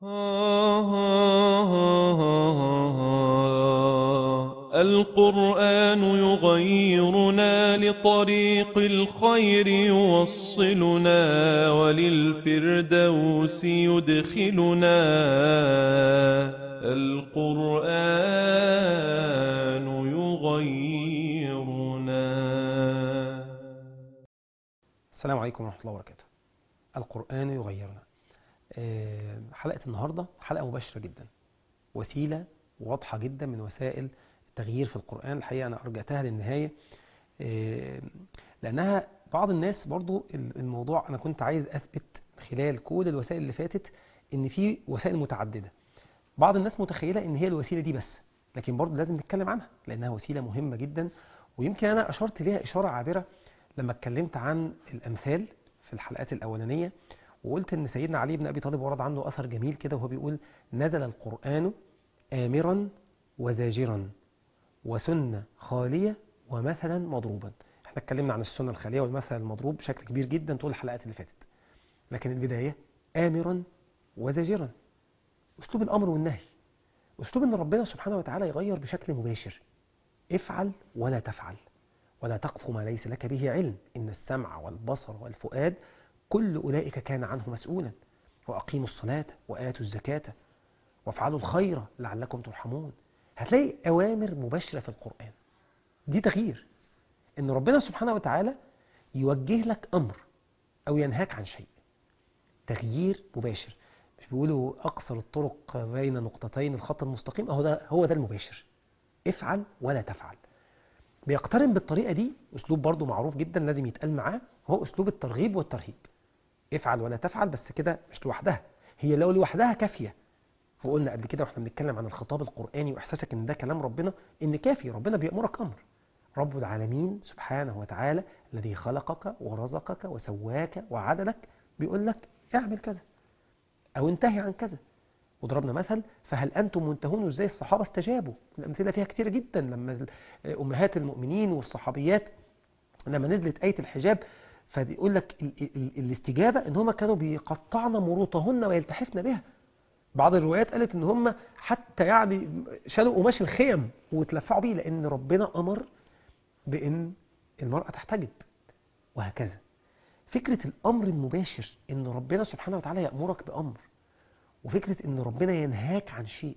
القرآن يغيرنا لطريق الخير يوصلنا وللفردوس يدخلنا القرآن يغيرنا السلام عليكم ورحمة الله وبركاته القرآن يغيرنا آه، حلقة النهاردة حلقة مباشرة جدا وسيلة واضحة جدا من وسائل التغيير في القرآن الحقيقة أنا أرجعتها للنهاية آه، لأنها بعض الناس برضو الموضوع أنا كنت عايز أثبت خلال كل الوسائل اللي فاتت إن في وسائل متعددة بعض الناس متخيلة إن هي الوسيلة دي بس لكن برضو لازم نتكلم عنها لأنها وسيلة مهمة جدا ويمكن أنا أشرت ليها إشارة عابرة لما اتكلمت عن الأمثال في الحلقات الأولانية وقلت ان سيدنا علي بن ابي طالب ورد عنه اثر جميل كده وهو بيقول نزل القران امرا وزاجرا وسنه خاليه ومثلا مضروبا احنا اتكلمنا عن السنه الخاليه والمثل المضروب بشكل كبير جدا طول الحلقات اللي فاتت لكن البدايه امرا وزاجرا اسلوب الامر والنهي اسلوب ان ربنا سبحانه وتعالى يغير بشكل مباشر افعل ولا تفعل ولا تقف ما ليس لك به علم ان السمع والبصر والفؤاد كل أولئك كان عنه مسؤولا وأقيموا الصلاة وآتوا الزكاة وافعلوا الخير لعلكم ترحمون هتلاقي أوامر مباشرة في القرآن دي تغيير إن ربنا سبحانه وتعالى يوجه لك أمر أو ينهاك عن شيء تغيير مباشر مش بيقولوا أقصر الطرق بين نقطتين الخط المستقيم هو ده هو ده المباشر افعل ولا تفعل بيقترن بالطريقة دي أسلوب برضو معروف جدا لازم يتقال معاه هو أسلوب الترغيب والترهيب افعل ولا تفعل بس كده مش لوحدها هي لو لوحدها كافية وقلنا قبل كده واحنا بنتكلم عن الخطاب القرآني واحساسك ان ده كلام ربنا ان كافي ربنا بيأمرك امر رب العالمين سبحانه وتعالى الذي خلقك ورزقك وسواك وعدلك بيقول لك اعمل كذا او انتهي عن كذا وضربنا مثل فهل انتم منتهون ازاي الصحابه استجابوا الامثله فيها كتيره جدا لما امهات المؤمنين والصحابيات لما نزلت ايه الحجاب فيقول لك ال ال الاستجابة ان هم كانوا بيقطعن مروطهن ويلتحفن بها بعض الروايات قالت ان هم حتى يعني شالوا قماش الخيم وتلفعوا بيه لان ربنا امر بان المرأة تحتجب وهكذا فكرة الامر المباشر ان ربنا سبحانه وتعالى يأمرك بامر وفكرة ان ربنا ينهاك عن شيء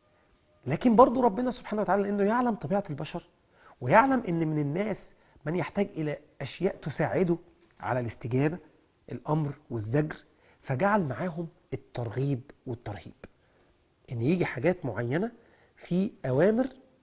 لكن برضو ربنا سبحانه وتعالى لانه يعلم طبيعة البشر ويعلم ان من الناس من يحتاج الى اشياء تساعده على الاستجابة الأمر والزجر فجعل معاهم الترغيب والترهيب إن يجي حاجات معينة في أوامر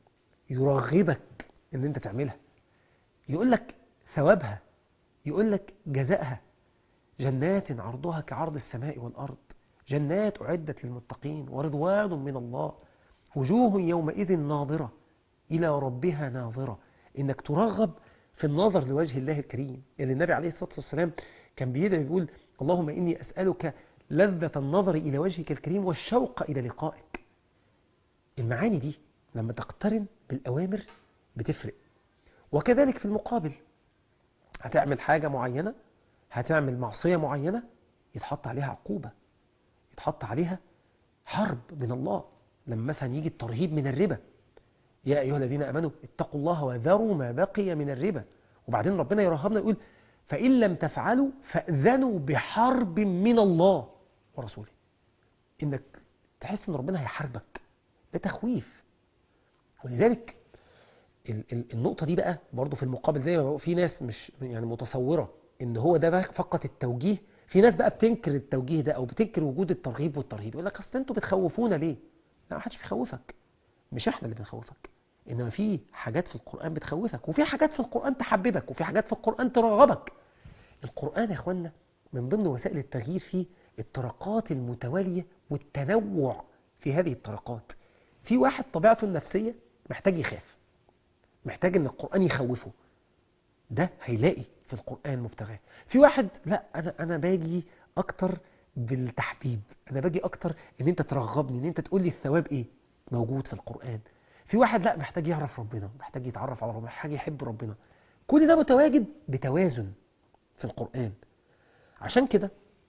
يرغبك إن أنت تعملها يقول لك ثوابها يقول لك جزائها جنات عرضها كعرض السماء والأرض جنات أعدت للمتقين ورضوان من الله وجوه يومئذ ناظرة إلى ربها ناظرة إنك ترغب في النظر لوجه الله الكريم يعني النبي عليه الصلاة والسلام كان بيدعي يقول اللهم إني أسألك لذة النظر إلى وجهك الكريم والشوق إلى لقائك المعاني دي لما تقترن بالأوامر بتفرق وكذلك في المقابل هتعمل حاجة معينة هتعمل معصية معينة يتحط عليها عقوبة يتحط عليها حرب من الله لما مثلا يجي الترهيب من الربا يا أيها الذين أمنوا اتقوا الله وذروا ما بقي من الربا وبعدين ربنا يرهبنا يقول فإن لم تفعلوا فأذنوا بحرب من الله ورسوله إنك تحس إن ربنا هيحاربك ده تخويف ولذلك النقطة دي بقى برضو في المقابل زي ما في ناس مش يعني متصورة إن هو ده فقط التوجيه في ناس بقى بتنكر التوجيه ده أو بتنكر وجود الترغيب والترهيب يقول لك أصل أنتوا بتخوفونا ليه؟ لا ما حدش بيخوفك مش احنا اللي بنخوفك انما في حاجات في القرآن بتخوفك وفي حاجات في القرآن تحببك وفي حاجات في القرآن ترغبك القرآن يا اخوانا من ضمن وسائل التغيير فيه الطرقات المتوالية والتنوع في هذه الطرقات في واحد طبيعته النفسية محتاج يخاف محتاج ان القرآن يخوفه ده هيلاقي في القرآن مبتغاه في واحد لا انا انا باجي اكتر بالتحبيب انا باجي اكتر ان انت ترغبني ان انت تقول لي الثواب ايه موجود في القرآن في واحد لا محتاج يعرف ربنا محتاج يتعرف على ربنا محتاج يحب ربنا كل ده متواجد بتوازن في القرآن عشان كده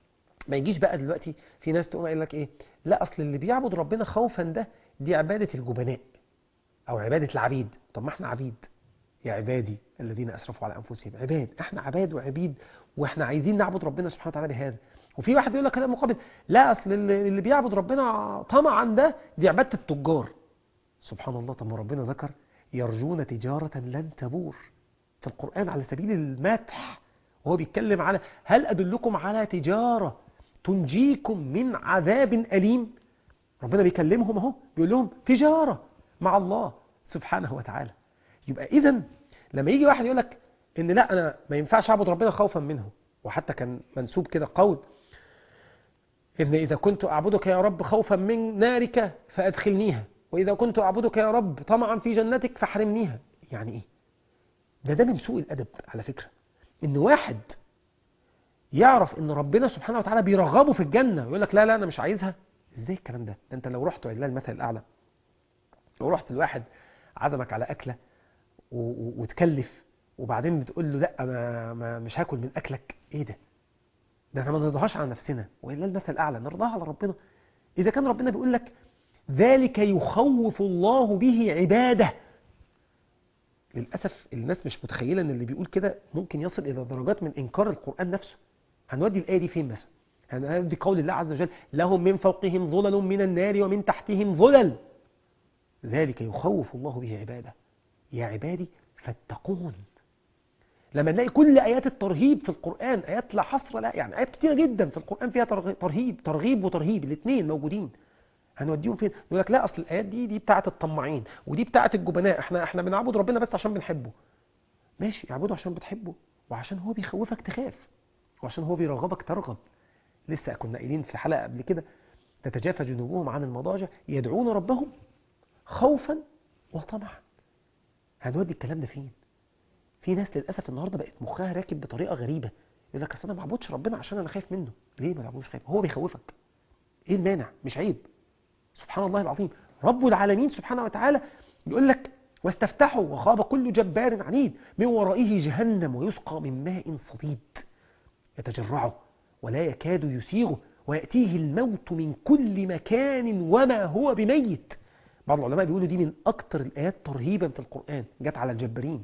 ما يجيش بقى دلوقتي في ناس تقوم قايل لك ايه لا اصل اللي بيعبد ربنا خوفا ده دي عباده الجبناء او عباده العبيد طب ما احنا عبيد يا عبادي الذين اسرفوا على انفسهم عباد احنا عباد وعبيد واحنا عايزين نعبد ربنا سبحانه وتعالى بهذا وفي واحد يقول لك كلام مقابل لا اصل اللي اللي بيعبد ربنا طمعا ده دي عباده التجار سبحان الله طب ما ربنا ذكر يرجون تجاره لن تبور في القران على سبيل المدح وهو بيتكلم على هل ادلكم على تجاره تنجيكم من عذاب اليم ربنا بيكلمهم اهو بيقول لهم تجاره مع الله سبحانه وتعالى يبقى اذا لما يجي واحد يقول لك ان لا انا ما ينفعش اعبد ربنا خوفا منه وحتى كان منسوب كده قول ان اذا كنت اعبدك يا رب خوفا من نارك فادخلنيها واذا كنت اعبدك يا رب طمعا في جنتك فاحرمنيها يعني ايه ده ده من سوء الادب على فكره ان واحد يعرف ان ربنا سبحانه وتعالى بيرغبه في الجنه ويقول لك لا لا انا مش عايزها ازاي الكلام ده ده انت لو رحت ولله المثل الاعلى لو رحت لواحد عزمك على اكله و- و- وتكلف وبعدين بتقول له لا انا ما مش هاكل من اكلك ايه ده ده احنا ما نرضاهاش على نفسنا ولله المثل الاعلى نرضاها على ربنا اذا كان ربنا بيقول لك ذلك يخوف الله به عباده للاسف الناس مش متخيله ان اللي بيقول كده ممكن يصل الى درجات من انكار القران نفسه هنودي الايه دي فين مثلا هنودي قول الله عز وجل لهم من فوقهم ظلل من النار ومن تحتهم ظلل ذلك يخوف الله به عباده يا عبادي فاتقون لما نلاقي كل ايات الترهيب في القران ايات لا حصر لا يعني ايات كتيره جدا في القران فيها ترغ- ترهيب ترغيب وترهيب الاثنين موجودين هنوديهم فين يقول لك لا اصل الايات دي دي بتاعه الطماعين ودي بتاعه الجبناء احنا احنا بنعبد ربنا بس عشان بنحبه ماشي اعبده عشان بتحبه وعشان هو بيخوفك تخاف وعشان هو بيرغبك ترغب لسه كنا قايلين في حلقه قبل كده تتجافى جنوبهم عن المضاجع يدعون ربهم خوفا وطمعا هنودي الكلام ده فين في ناس للاسف النهارده بقت مخها راكب بطريقه غريبه يقول لك اصل انا ما بعبدش ربنا عشان انا خايف منه ليه ما بعبدوش خايف هو بيخوفك ايه المانع مش عيب سبحان الله العظيم رب العالمين سبحانه وتعالى يقول لك واستفتحوا وخاب كل جبار عنيد من ورائه جهنم ويسقى من ماء صديد يتجرعه ولا يكاد يسيغه ويأتيه الموت من كل مكان وما هو بميت بعض العلماء بيقولوا دي من أكتر الآيات ترهيبا في القرآن جت على الجبارين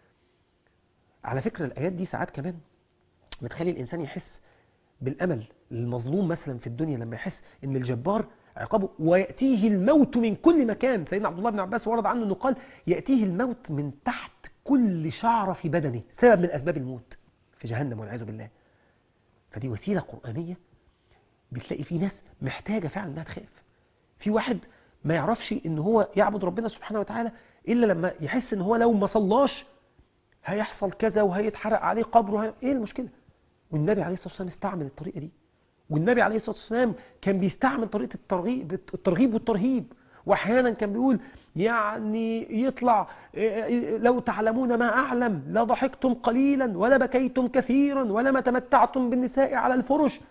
على فكرة الآيات دي ساعات كمان بتخلي الإنسان يحس بالأمل المظلوم مثلا في الدنيا لما يحس إن الجبار عقابه ويأتيه الموت من كل مكان سيدنا عبد الله بن عباس ورد عنه أنه قال يأتيه الموت من تحت كل شعرة في بدنه سبب من أسباب الموت في جهنم والعياذ بالله فدي وسيلة قرآنية بتلاقي في ناس محتاجة فعلا انها تخاف في واحد ما يعرفش ان هو يعبد ربنا سبحانه وتعالى الا لما يحس ان هو لو ما صلاش هيحصل كذا وهيتحرق عليه قبره وهي... ايه المشكلة والنبي عليه الصلاة والسلام استعمل الطريقة دي والنبي عليه الصلاة والسلام كان بيستعمل طريقة الترغيب الترغيب والترهيب واحيانا كان بيقول يعني يطلع لو تعلمون ما اعلم لضحكتم قليلا ولا بكيتم كثيرا ولا ما تمتعتم بالنساء على الفرش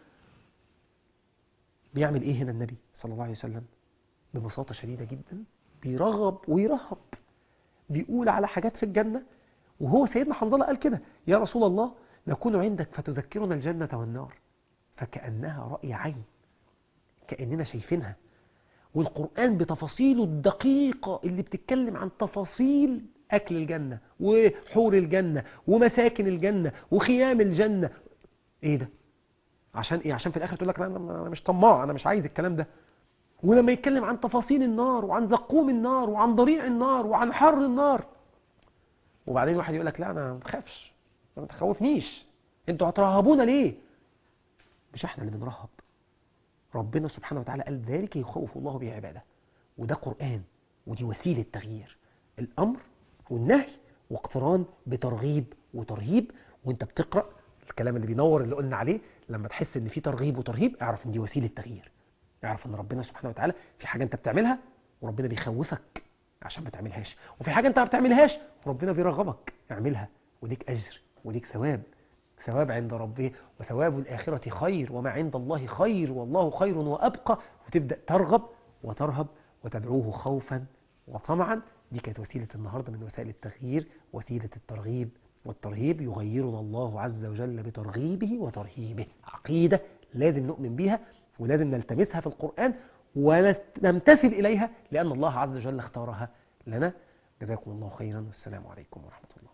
بيعمل ايه هنا النبي صلى الله عليه وسلم ببساطة شديدة جدا بيرغب ويرهب بيقول على حاجات في الجنة وهو سيدنا حنظلة قال كده يا رسول الله نكون عندك فتذكرنا الجنة والنار فكأنها رأي عين كأننا شايفينها والقرآن بتفاصيله الدقيقة اللي بتتكلم عن تفاصيل أكل الجنة وحور الجنة ومساكن الجنة وخيام الجنة إيه ده؟ عشان إيه؟ عشان في الآخر تقول لك أنا مش طماع أنا مش عايز الكلام ده ولما يتكلم عن تفاصيل النار وعن زقوم النار وعن ضريع النار وعن حر النار وبعدين واحد يقول لك لا أنا ما تخافش ما تخوفنيش انتوا هترهبونا ليه؟ مش احنا اللي بنرهب ربنا سبحانه وتعالى قال ذلك يخوف الله به عباده وده قرآن ودي وسيلة تغيير الأمر والنهي واقتران بترغيب وترهيب وانت بتقرأ الكلام اللي بينور اللي قلنا عليه لما تحس ان في ترغيب وترهيب اعرف ان دي وسيلة تغيير اعرف ان ربنا سبحانه وتعالى في حاجة انت بتعملها وربنا بيخوفك عشان ما تعملهاش وفي حاجة انت ما بتعملهاش وربنا بيرغبك اعملها وليك أجر وليك ثواب ثواب عند ربه وثواب الآخرة خير وما عند الله خير والله خير وأبقى وتبدأ ترغب وترهب وتدعوه خوفا وطمعا دي كانت وسيلة النهاردة من وسائل التغيير وسيلة الترغيب والترهيب يغيرنا الله عز وجل بترغيبه وترهيبه عقيدة لازم نؤمن بيها ولازم نلتمسها في القرآن ونمتثل إليها لأن الله عز وجل اختارها لنا جزاكم الله خيرا والسلام عليكم ورحمة الله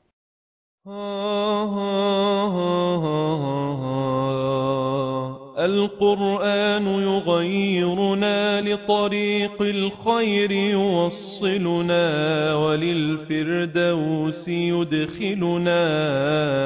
القرآن يغيرنا لطريق الخير يوصلنا وللفردوس يدخلنا